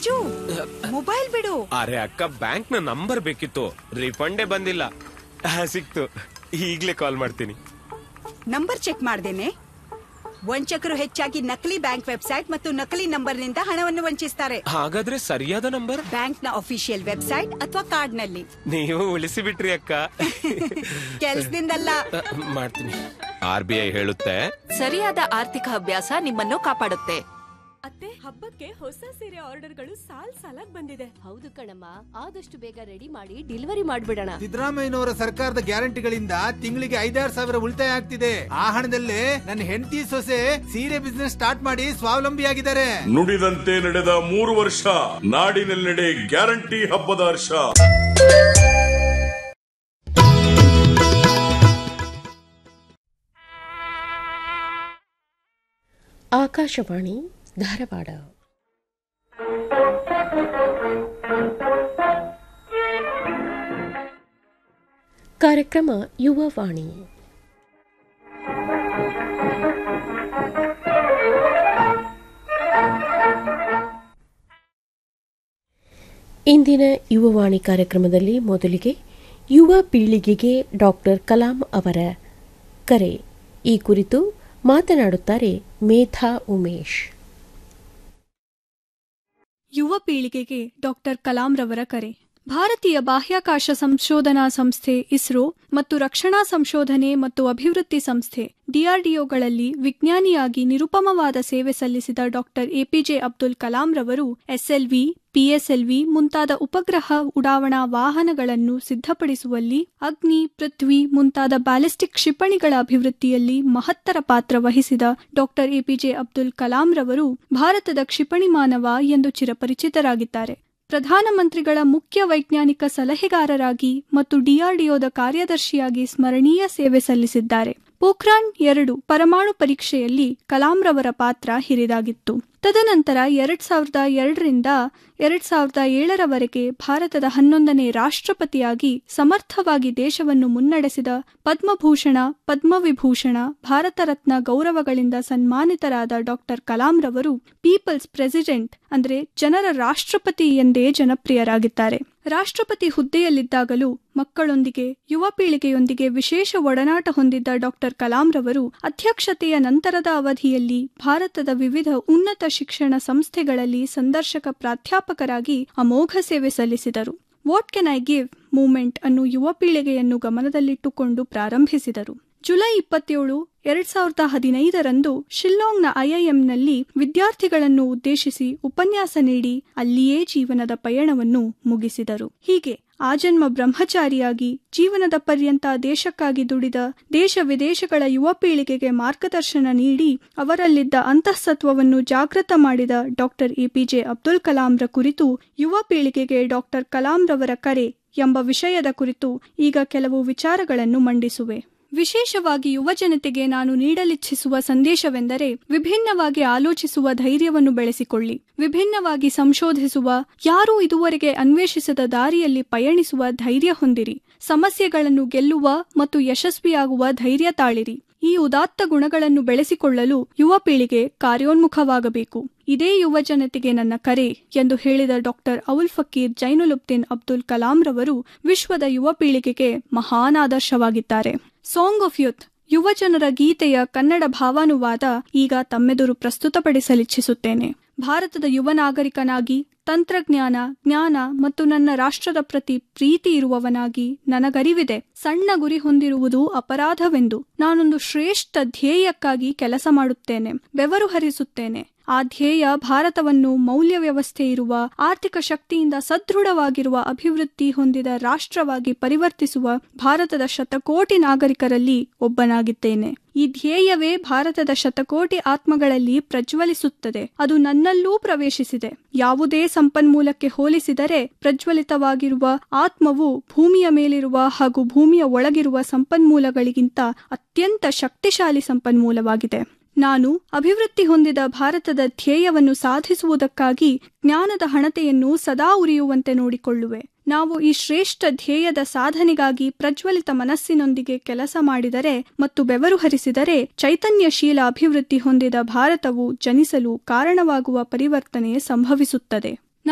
Raju mobile ಬಿಡು ಅರೆ ಅಕ್ಕ ಬ್ಯಾಂಕ್ ನ ನಂಬರ್ ಬೇಕಿತ್ತು ರಿಫಂಡೇ ಬಂದಿಲ್ಲ ಆ, ಸಿಕ್ತು ಈಗ್ಲೇ ಕಾಲ್ ಮಾಡ್ತೀನಿ ನಂಬರ್ ಚೆಕ್ ಮಾಡ್ದೇನೆ ವಂಚಕರು ಹೆಚ್ಚಾಗಿ ನಕಲಿ ಬ್ಯಾಂಕ್ ವೆಬ್ಸೈಟ್ ಮತ್ತು ನಕಲಿ ನಂಬರ್ನಿಂದ ಹಣವನ್ನು ವಂಚಿಸ್ತಾರೆ ಹಾಗಾದ್ರೆ ಸರಿಯಾದ ನಂಬರ್ ಬ್ಯಾಂಕ್ನ ಅಫಿಷಿಯಲ್ ವೆಬ್ಸೈಟ್ ಅಥವಾ ಕಾರ್ಡ್ನಲ್ಲಿ ನೀವು ಉಳಿಸಿ ಬಿಟ್ರಿ ಅಕ್ಕ ಕೆಲ್ಸದಿಂದಲ್ಲ ಆ, ಮಾಡ್ತೀನಿ ಆರ್ ಬಿ ಐ ಹೇಳುತ್ತೆ ಸರಿಯಾದ ಆರ್ಥಿಕ ಅಭ್ಯಾಸ ನಿಮ್ಮನ್ನು ಕಾಪಾಡುತ್ತೆ ಅತ್ತೆ ಹಬ್ಬಕ್ಕೆ ಹೊಸ ಸೀರೆ ಆರ್ಡರ್ಗಳು ಸಾಲ್ ಸಾಲಾಗ್ ಬಂದಿದೆ ಹೌದು ಕಣಮ್ಮ ಆದಷ್ಟು ಬೇಗ ರೆಡಿ ಮಾಡಿ ಡೆಲಿವರಿ ಮಾಡ್ಬಿಡೋಣ ಸಿದ್ದರಾಮಯ್ಯನವರ ಸರ್ಕಾರದ ಗ್ಯಾರಂಟಿಗಳಿಂದ ತಿಂಗಳಿಗೆ ಐದಾರು ಸಾವಿರ ಉಳಿತಾಯ ಆಗ್ತಿದೆ ಆ ಹಣದಲ್ಲೇ ನನ್ನ ಹೆಂಡತಿ ಸೊಸೆ ಸೀರೆ ಬಿಸ್ನೆಸ್ ಸ್ಟಾರ್ಟ್ ಮಾಡಿ ಸ್ವಾವಲಂಬಿಯಾಗಿದ್ದಾರೆ ನುಡಿದಂತೆ ನಡೆದ ಮೂರು ವರ್ಷ ನಾಡಿನೆಲ್ಲೆಡೆ ಗ್ಯಾರಂಟಿ ಹಬ್ಬದ ಹರ್ಷ ಆಕಾಶವಾಣಿ ಧಾರವಾಡ ಕಾರ್ಯಕ್ರಮ ಯುವವಾಣಿ ಇಂದಿನ ಯುವವಾಣಿ ಕಾರ್ಯಕ್ರಮದಲ್ಲಿ ಮೊದಲಿಗೆ ಯುವ ಪೀಳಿಗೆಗೆ ಡಾಕ್ಟರ್ ಕಲಾಂ ಅವರ ಕರೆ ಈ ಕುರಿತು ಮಾತನಾಡುತ್ತಾರೆ ಮೇಧಾ ಉಮೇಶ್ ಯುವ ಪೀಳಿಗೆಗೆ ಡಾಕ್ಟರ್ ಕಲಾಂ ರವರ ಕರೆ ಭಾರತೀಯ ಬಾಹ್ಯಾಕಾಶ ಸಂಶೋಧನಾ ಸಂಸ್ಥೆ ಇಸ್ರೋ ಮತ್ತು ರಕ್ಷಣಾ ಸಂಶೋಧನೆ ಮತ್ತು ಅಭಿವೃದ್ಧಿ ಸಂಸ್ಥೆ ಡಿಆರ್ಡಿಒಗಳಲ್ಲಿ ವಿಜ್ಞಾನಿಯಾಗಿ ನಿರುಪಮವಾದ ಸೇವೆ ಸಲ್ಲಿಸಿದ ಡಾಕ್ಟರ್ ಎಪಿಜೆ ಅಬ್ದುಲ್ ಕಲಾಂ ರವರು ಎಸ್ಎಲ್ವಿ ಪಿಎಸ್ಎಲ್ವಿ ಮುಂತಾದ ಉಪಗ್ರಹ ಉಡಾವಣಾ ವಾಹನಗಳನ್ನು ಸಿದ್ಧಪಡಿಸುವಲ್ಲಿ ಅಗ್ನಿ ಪೃಥ್ವಿ ಮುಂತಾದ ಬ್ಯಾಲಿಸ್ಟಿಕ್ ಕ್ಷಿಪಣಿಗಳ ಅಭಿವೃದ್ಧಿಯಲ್ಲಿ ಮಹತ್ತರ ಪಾತ್ರ ವಹಿಸಿದ ಡಾಕ್ಟರ್ ಎಪಿಜೆ ಅಬ್ದುಲ್ ಕಲಾಂ ರವರು ಭಾರತದ ಕ್ಷಿಪಣಿ ಮಾನವ ಎಂದು ಚಿರಪರಿಚಿತರಾಗಿದ್ದಾರೆ ಪ್ರಧಾನಮಂತ್ರಿಗಳ ಮುಖ್ಯ ವೈಜ್ಞಾನಿಕ ಸಲಹೆಗಾರರಾಗಿ ಮತ್ತು ಡಿಆರ್ಡಿಒದ ಕಾರ್ಯದರ್ಶಿಯಾಗಿ ಸ್ಮರಣೀಯ ಸೇವೆ ಸಲ್ಲಿಸಿದ್ದಾರೆ ಪೋಖ್ರಾನ್ ಎರಡು ಪರಮಾಣು ಪರೀಕ್ಷೆಯಲ್ಲಿ ಕಲಾಂರವರ ಪಾತ್ರ ಹಿರಿದಾಗಿತ್ತು ತದನಂತರ ಎರಡ್ ಸಾವಿರದ ಎರಡರಿಂದ ಎರಡ್ ಸಾವಿರದ ಏಳರವರೆಗೆ ಭಾರತದ ಹನ್ನೊಂದನೇ ರಾಷ್ಟ್ರಪತಿಯಾಗಿ ಸಮರ್ಥವಾಗಿ ದೇಶವನ್ನು ಮುನ್ನಡೆಸಿದ ಪದ್ಮಭೂಷಣ ಪದ್ಮವಿಭೂಷಣ ಭಾರತ ರತ್ನ ಗೌರವಗಳಿಂದ ಸನ್ಮಾನಿತರಾದ ಡಾಕ್ಟರ್ ಕಲಾಂರವರು ಪೀಪಲ್ಸ್ ಪ್ರೆಸಿಡೆಂಟ್ ಅಂದ್ರೆ ಜನರ ರಾಷ್ಟ್ರಪತಿ ಎಂದೇ ಜನಪ್ರಿಯರಾಗಿದ್ದಾರೆ ರಾಷ್ಟ್ರಪತಿ ಹುದ್ದೆಯಲ್ಲಿದ್ದಾಗಲೂ ಮಕ್ಕಳೊಂದಿಗೆ ಯುವ ಪೀಳಿಗೆಯೊಂದಿಗೆ ವಿಶೇಷ ಒಡನಾಟ ಹೊಂದಿದ್ದ ಡಾಕ್ಟರ್ ಕಲಾಂರವರು ಅಧ್ಯಕ್ಷತೆಯ ನಂತರದ ಅವಧಿಯಲ್ಲಿ ಭಾರತದ ವಿವಿಧ ಉನ್ನತ ಶಿಕ್ಷಣ ಸಂಸ್ಥೆಗಳಲ್ಲಿ ಸಂದರ್ಶಕ ಪ್ರಾಧ್ಯಾಪಕರಾಗಿ ಅಮೋಘ ಸೇವೆ ಸಲ್ಲಿಸಿದರು what can I give movement ಅನ್ನು ಯುವ ಪೀಳಿಗೆಯನ್ನು ಗಮನದಲ್ಲಿಟ್ಟುಕೊಂಡು ಪ್ರಾರಂಭಿಸಿದರು ಜುಲೈ ಇಪ್ಪತ್ತೇಳು ಎರಡ್ ಸಾವಿರದ ಹದಿನೈದರಂದು ಶಿಲ್ಲಾಂಗ್ನ ಐಐಎಂನಲ್ಲಿ ವಿದ್ಯಾರ್ಥಿಗಳನ್ನು ಉದ್ದೇಶಿಸಿ ಉಪನ್ಯಾಸ ನೀಡಿ ಅಲ್ಲಿಯೇ ಜೀವನದ ಪಯಣವನ್ನು ಮುಗಿಸಿದರು ಹೀಗೆ ಆಜನ್ಮ ಬ್ರಹ್ಮಚಾರಿಯಾಗಿ ಜೀವನದ ಪರ್ಯಂತ ದೇಶಕ್ಕಾಗಿ ದುಡಿದ ದೇಶ ವಿದೇಶಗಳ ಯುವ ಪೀಳಿಗೆಗೆ ಮಾರ್ಗದರ್ಶನ ನೀಡಿ ಅವರಲ್ಲಿದ್ದ ಅಂತಃಸತ್ವವನ್ನು ಜಾಗೃತ ಮಾಡಿದ ಡಾಕ್ಟರ್ ಎಪಿಜೆ ಅಬ್ದುಲ್ ಕಲಾಂರ ಕುರಿತು ಯುವ ಪೀಳಿಗೆಗೆ ಡಾಕ್ಟರ್ ಕಲಾಂರವರ ಕರೆ ಎಂಬ ವಿಷಯದ ಕುರಿತು ಈಗ ಕೆಲವು ವಿಚಾರಗಳನ್ನು ಮಂಡಿಸುವೆ ವಿಶೇಷವಾಗಿ ಯುವ ಜನತೆಗೆ ನಾನು ನೀಡಲಿಚ್ಛಿಸುವ ಸಂದೇಶವೆಂದರೆ ವಿಭಿನ್ನವಾಗಿ ಆಲೋಚಿಸುವ ಧೈರ್ಯವನ್ನು ಬೆಳೆಸಿಕೊಳ್ಳಿ ವಿಭಿನ್ನವಾಗಿ ಸಂಶೋಧಿಸುವ ಯಾರೂ ಇದುವರೆಗೆ ಅನ್ವೇಷಿಸದ ದಾರಿಯಲ್ಲಿ ಪಯಣಿಸುವ ಧೈರ್ಯ ಹೊಂದಿರಿ ಸಮಸ್ಯೆಗಳನ್ನು ಗೆಲ್ಲುವ ಮತ್ತು ಯಶಸ್ವಿಯಾಗುವ ಧೈರ್ಯ ತಾಳಿರಿ ಈ ಉದಾತ್ತ ಗುಣಗಳನ್ನು ಬೆಳೆಸಿಕೊಳ್ಳಲು ಯುವ ಪೀಳಿಗೆ ಕಾರ್ಯೋನ್ಮುಖವಾಗಬೇಕು ಇದೇ ಯುವ ಜನತೆಗೆ ನನ್ನ ಕರೆ ಎಂದು ಹೇಳಿದ ಡಾಕ್ಟರ್ ಅವುಲ್ ಫಕೀರ್ ಜೈನುಲುಬ್ದೀನ್ ಅಬ್ದುಲ್ ಕಲಾಂ ರವರು ವಿಶ್ವದ ಯುವ ಪೀಳಿಗೆಗೆ ಮಹಾನ್ ಆದರ್ಶವಾಗಿದ್ದಾರೆ ಸಾಂಗ್ ಆಫ್ ಯೂತ್ ಯುವ ಜನರ ಗೀತೆಯ ಕನ್ನಡ ಭಾವಾನುವಾದ ಈಗ ತಮ್ಮೆದುರು ಪ್ರಸ್ತುತಪಡಿಸಲಿಚ್ಛಿಸುತ್ತೇನೆ ಭಾರತದ ಯುವ ನಾಗರಿಕನಾಗಿ ತಂತ್ರಜ್ಞಾನ ಜ್ಞಾನ ಮತ್ತು ನನ್ನ ರಾಷ್ಟ್ರದ ಪ್ರತಿ ಪ್ರೀತಿ ಇರುವವನಾಗಿ ನನಗರಿವಿದೆ ಸಣ್ಣ ಗುರಿ ಹೊಂದಿರುವುದು ಅಪರಾಧವೆಂದು ನಾನೊಂದು ಶ್ರೇಷ್ಠ ಧ್ಯೇಯಕ್ಕಾಗಿ ಕೆಲಸ ಮಾಡುತ್ತೇನೆ ಬೆವರು ಹರಿಸುತ್ತೇನೆ ಆ ಧ್ಯೇಯ ಭಾರತವನ್ನು ಮೌಲ್ಯ ವ್ಯವಸ್ಥೆ ಇರುವ ಆರ್ಥಿಕ ಶಕ್ತಿಯಿಂದ ಸದೃಢವಾಗಿರುವ ಅಭಿವೃದ್ಧಿ ಹೊಂದಿದ ರಾಷ್ಟ್ರವಾಗಿ ಪರಿವರ್ತಿಸುವ ಭಾರತದ ಶತಕೋಟಿ ನಾಗರಿಕರಲ್ಲಿ ಒಬ್ಬನಾಗಿದ್ದೇನೆ ಈ ಧ್ಯೇಯವೇ ಭಾರತದ ಶತಕೋಟಿ ಆತ್ಮಗಳಲ್ಲಿ ಪ್ರಜ್ವಲಿಸುತ್ತದೆ ಅದು ನನ್ನಲ್ಲೂ ಪ್ರವೇಶಿಸಿದೆ ಯಾವುದೇ ಸಂಪನ್ಮೂಲಕ್ಕೆ ಹೋಲಿಸಿದರೆ ಪ್ರಜ್ವಲಿತವಾಗಿರುವ ಆತ್ಮವು ಭೂಮಿಯ ಮೇಲಿರುವ ಹಾಗೂ ಭೂಮಿಯ ಒಳಗಿರುವ ಸಂಪನ್ಮೂಲಗಳಿಗಿಂತ ಅತ್ಯಂತ ಶಕ್ತಿಶಾಲಿ ಸಂಪನ್ಮೂಲವಾಗಿದೆ ನಾನು ಅಭಿವೃದ್ಧಿ ಹೊಂದಿದ ಭಾರತದ ಧ್ಯೇಯವನ್ನು ಸಾಧಿಸುವುದಕ್ಕಾಗಿ ಜ್ಞಾನದ ಹಣತೆಯನ್ನು ಸದಾ ಉರಿಯುವಂತೆ ನೋಡಿಕೊಳ್ಳುವೆ ನಾವು ಈ ಶ್ರೇಷ್ಠ ಧ್ಯೇಯದ ಸಾಧನೆಗಾಗಿ ಪ್ರಜ್ವಲಿತ ಮನಸ್ಸಿನೊಂದಿಗೆ ಕೆಲಸ ಮಾಡಿದರೆ ಮತ್ತು ಬೆವರು ಹರಿಸಿದರೆ ಚೈತನ್ಯಶೀಲ ಅಭಿವೃದ್ಧಿ ಹೊಂದಿದ ಭಾರತವು ಜನಿಸಲು ಕಾರಣವಾಗುವ ಪರಿವರ್ತನೆ ಸಂಭವಿಸುತ್ತದೆ